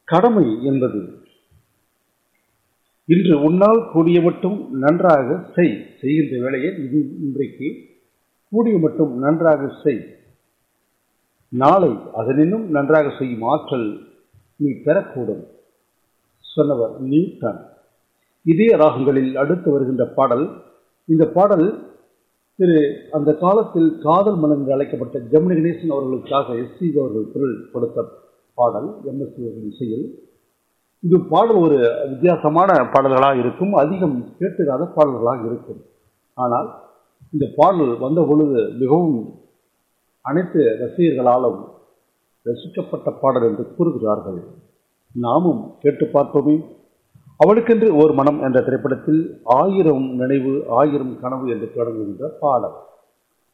கடமை என்பது இன்று உன்னால் கூடிய மட்டும் நன்றாக செய் செய்கின்ற வேலையை இது இன்றைக்கு கூடிய மட்டும் நன்றாக செய் நாளை அதனினும் நன்றாக செய்யும் ஆற்றல் நீ பெறக்கூடும் சொன்னவர் நியூட்டன் இதே ராகங்களில் அடுத்து வருகின்ற பாடல் இந்த பாடல் திரு அந்த காலத்தில் காதல் மனம் என்று அழைக்கப்பட்ட ஜெமினி கணேசன் அவர்களுக்காக எஸ் சி அவர்கள் குரல் கொடுத்த பாடல் எம்எஸ்சி அவர்கள் இசையில் இது பாடல் ஒரு வித்தியாசமான பாடல்களாக இருக்கும் அதிகம் கேட்டுக்காத பாடல்களாக இருக்கும் ஆனால் இந்த பாடல் வந்த பொழுது மிகவும் அனைத்து ரசிகர்களாலும் ரசிக்கப்பட்ட பாடல் என்று கூறுகிறார்கள் நாமும் கேட்டு பார்ப்போமே அவளுக்கென்று ஓர் மனம் என்ற திரைப்படத்தில் ஆயிரம் நினைவு ஆயிரம் கனவு என்று தொடங்குகின்ற பாடல்